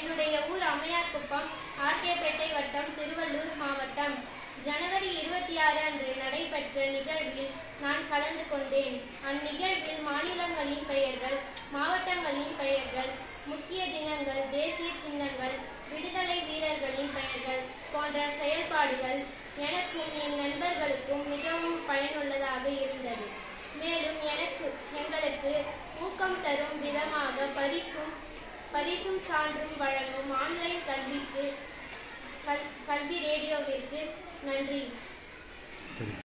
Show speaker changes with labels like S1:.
S1: என்னுடைய ஊர் அம்மையார்குப்பம் ஆர்கேபேட்டை வட்டம் திருவள்ளூர் மாவட்டம் ஜனவரி இருபத்தி ஆறு அன்று நடைபெற்ற நிகழ்வில் நான் கலந்து கொண்டேன் அந்நிகழ்வில் மாநிலங்களின் பெயர்கள் மாவட்டங்களின் பெயர்கள் முக்கிய தினங்கள் தேசிய சின்னங்கள் விடுதலை வீரர்களின் பெயர்கள் போன்ற செயல்பாடுகள் எனக்கும் என் நண்பர்களுக்கும் மிகவும் பயனுள்ளதாக இருந்தது மேலும் எனக்கு எங்களுக்கு ஊக்கம் தரும் விதமாக பரிசும் பரிசும் சான்றும் வழங்கும் ஆன்லைன் கல்விக்கு கல் கல்வி ரேடியோவிற்கு நன்றி